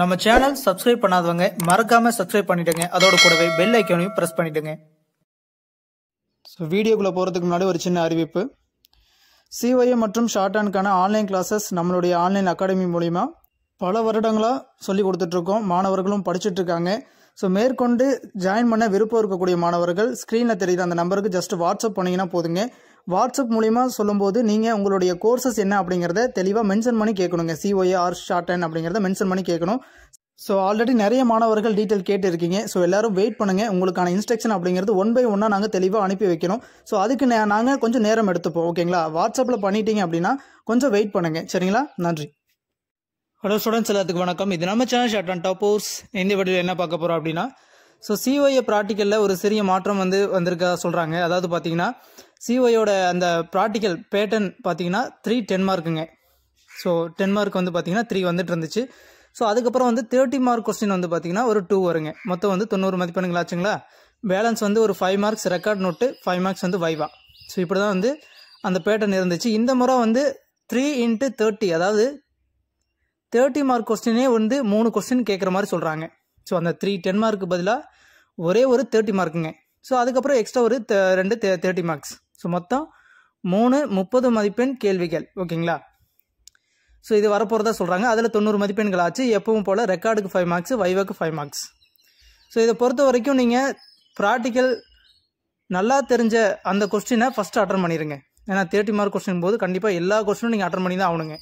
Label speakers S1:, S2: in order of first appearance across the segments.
S1: நம்ம channel subscribe பண்ணாதவங்க மறக்காம சப்ஸ்கிரைப் பண்ணிடுங்க அதோட கூடவே பெல் ஐக்கானையும் பிரஸ் பண்ணிடுங்க
S2: ஸோ வீடியோக்குள்ளே போகிறதுக்கு முன்னாடி ஒரு சின்ன அறிவிப்பு சிஒஏ மற்றும் ஷார்ட் ஹேண்ட்க்கான ஆன்லைன் கிளாஸஸ் நம்மளுடைய ஆன்லைன் அகாடமி மூலிமா பல வருடங்களாக சொல்லி கொடுத்துட்ருக்கோம் மாணவர்களும் படிச்சுட்டு இருக்காங்க ஸோ மேற்கொண்டு ஜாயின் பண்ண விருப்பம் இருக்கக்கூடிய மாணவர்கள் ஸ்க்ரீனில் தெரியுது அந்த நம்பருக்கு ஜஸ்ட் வாட்ஸ்அப் பண்ணிங்கன்னா போதுங்க வாட்ஸ்அப் மூலிமா சொல்லும்போது நீங்கள் உங்களுடைய கோர்சஸ் என்ன அப்படிங்கிறத தெளிவாக மென்ஷன் பண்ணி கேட்கணுங்க சிஓஏ ஆர் ஷார்ட் ஹேண்ட் அப்படிங்கிறத மென்ஷன் பண்ணி கேட்கணும் ஸோ ஆல்ரெடி நிறைய மாணவர்கள் டீட்டெயில் கேட்டு இருக்கீங்க ஸோ எல்லாரும் வெயிட் பண்ணுங்க உங்களுக்கான இன்ஸ்ட்ரக்ஷன் அப்படிங்கிறது ஒன் பை ஒன்னாக நாங்கள் தெளிவாக அனுப்பி வைக்கணும் ஸோ அதுக்கு நே- நாங்கள் கொஞ்சம் நேரம் எடுத்துப்போம் ஓகேங்களா வாட்ஸ்அப்பில் பண்ணிட்டீங்க அப்படின்னா கொஞ்சம் வெயிட் பண்ணுங்க சரிங்களா நன்றி
S1: ஹலோ ஸ்டூடெண்ட்ஸ் எல்லாத்துக்கும் வணக்கம் இது நம்ம சேனல் ஷார்ட் அண்ட் டாப்போர்ஸ் இந்த வீடியோவில் என்ன பார்க்க போகிறோம் அப்படின்னா ஸோ சிஓஏ ப்ராக்டிக்கலில் ஒரு சிறிய மாற்றம் வந்து வந்திருக்கா சொல்கிறாங்க அதாவது பார்த்தீங்கன்னா சிஓயோட அந்த ப்ராக்டிக்கல் பேட்டர்ன் பார்த்தீங்கன்னா த்ரீ டென் மார்க்குங்க ஸோ டென் மார்க் வந்து பார்த்தீங்கன்னா த்ரீ வந்துட்டு இருந்துச்சு ஸோ அதுக்கப்புறம் வந்து தேர்ட்டி மார்க் கொஸ்டின் வந்து பார்த்தீங்கன்னா ஒரு டூ வருங்க மொத்தம் வந்து தொண்ணூறு மதிப்பெண்கள் ஆச்சுங்களா பேலன்ஸ் வந்து ஒரு five marks record note five marks வந்து வைவா ஸோ இப்படி தான் வந்து அந்த பேட்டர்ன் இருந்துச்சு இந்த முறை வந்து த்ரீ இன்ட்டு தேர்ட்டி அதாவது தேர்ட்டி மார்க் கொஸ்டினே வந்து மூணு கொஸ்டின் கேட்குற மாதிரி சொல்கிறாங்க ஸோ அந்த த்ரீ டென் மார்க்கு பதிலாக ஒரே ஒரு தேர்ட்டி மார்க்குங்க ஸோ அதுக்கப்புறம் எக்ஸ்ட்ரா ஒரு த- ரெண்டு தேர்ட்டி மார்க்ஸ் ஸோ மொத்தம் மூணு முப்பது மதிப்பெண் கேள்விகள் ஓகேங்களா ஸோ இது வரப்போகிறதா சொல்கிறாங்க அதில் தொண்ணூறு மதிப்பெண்கள் ஆச்சு எப்பவும் போல் ரெக்கார்டுக்கு ஃபைவ் மார்க்ஸ் வைவாக்கு ஃபைவ் மார்க்ஸ் ஸோ இதை பொறுத்த வரைக்கும் நீங்கள் ப்ராக்டிக்கல் நல்லா தெரிஞ்ச அந்த கொஸ்டினை ஃபஸ்ட்டு அட்டன் பண்ணிடுங்க ஏன்னா தேர்ட்டி மார்க் கொஸ்டின் போது கண்டிப்பாக எல்லா கொஸ்டினும் நீங்கள் அட்டன் பண்ணி தான் ஆகணுங்க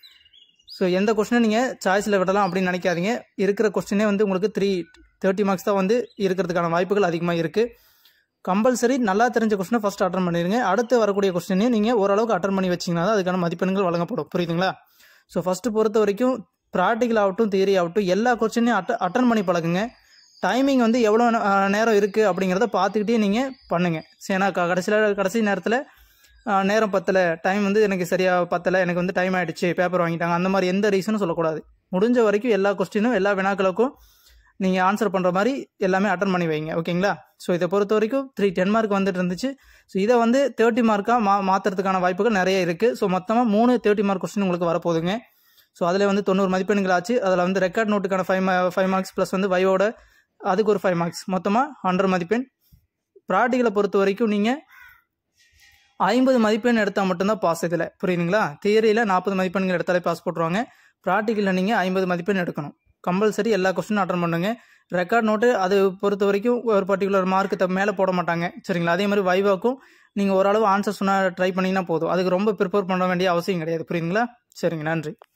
S1: ஸோ எந்த கொஸ்டினும் நீங்கள் சாய்ஸில் விடலாம் அப்படின்னு நினைக்காதீங்க இருக்கிற கொஸ்டினே வந்து உங்களுக்கு த்ரீ தேர்ட்டி மார்க்ஸ் தான் வந்து இருக்கிறதுக்கான வாய்ப்புகள் அதிகமாக இருக்குது கம்பல்சரி நல்லா தெரிஞ்ச கொஸ்டினை ஃபஸ்ட் அட்டன் பண்ணிடுங்க அடுத்து வரக்கூடிய கொஸ்டினையும் நீங்கள் ஓரளவுக்கு அட்டன் பண்ணி வச்சிங்கன்னா தான் அதுக்கான மதிப்பெண்கள் வழங்கப்படும் புரியுதுங்களா ஸோ ஃபஸ்ட்டு பொறுத்த வரைக்கும் ப்ராக்டிக்கல் ஆகட்டும் தியரி ஆகட்டும் எல்லா கொஸ்டினையும் அட்ட அட்டன் பண்ணி பழகுங்க டைமிங் வந்து எவ்வளோ நே- அஹ் நேரம் இருக்குது அப்படிங்கிறத பார்த்துக்கிட்டே நீங்கள் பண்ணுங்கள் ஏன்னா க- கடைசியில் கடைசி நேரத்தில் நேரம் பத்தலை டைம் வந்து எனக்கு சரியாக பத்தலை எனக்கு வந்து டைம் ஆயிடுச்சு பேப்பர் வாங்கிட்டாங்க அந்த மாதிரி எந்த ரீசனும் சொல்லக்கூடாது முடிஞ்ச வரைக்கும் எல்லா கொஸ்டினும் எல்லா வினாக்களுக்கும் நீங்கள் ஆன்சர் பண்ணுற மாதிரி எல்லாமே அட்டன் பண்ணி வைங்க ஓகேங்களா ஸோ இதை பொறுத்த வரைக்கும் த்ரீ டென் மார்க் வந்துட்டு இருந்துச்சு ஸோ இதை வந்து தேர்ட்டி மார்க்காக மா மாற்றுறதுக்கான வாய்ப்புகள் நிறைய இருக்குது ஸோ மொத்தமாக மூணு தேர்ட்டி மார்க் கொஸ்டின் உங்களுக்கு வரப்போகுதுங்க ஸோ அதில் வந்து தொண்ணூறு மதிப்பெண்கள் ஆச்சு அதில் வந்து ரெக்கார்ட் நோட்டுக்கான ஃபைவ் ஃபைவ் மார்க்ஸ் ப்ளஸ் வந்து வைவோட அதுக்கு ஒரு ஃபைவ் மார்க்ஸ் மொத்தமாக ஹண்ட்ரட் மதிப்பெண் ப்ராக்டிக்கலை பொறுத்த வரைக்கும் நீங்கள் ஐம்பது மதிப்பெண் எடுத்தால் மட்டும்தான் பாஸ் இதில் புரியுதுங்களா தியரியில் நாற்பது மதிப்பெண்கள் எடுத்தாலே பாஸ் போட்டுருவாங்க ப்ராக்டிக்கலில் நீங்கள் ஐம்பது மதிப்பெண் எடுக்கணும் கம்பல்சரி எல்லா கொஸ்டினும் அட்டன் பண்ணுங்க ரெக்கார்ட் நோட்டு அது பொறுத்த வரைக்கும் ஒரு பர்டிகுலர் மார்க்கு மேலே போட மாட்டாங்க சரிங்களா அதே மாதிரி வைவாக்கும் நீங்கள் ஓரளவு ஆன்சர் சொன்னால் ட்ரை பண்ணிங்கன்னா போதும் அதுக்கு ரொம்ப ப்ரிப்பேர் பண்ண வேண்டிய அவசியம் கிடையாது புரியுதுங்களா சரிங்க நன்றி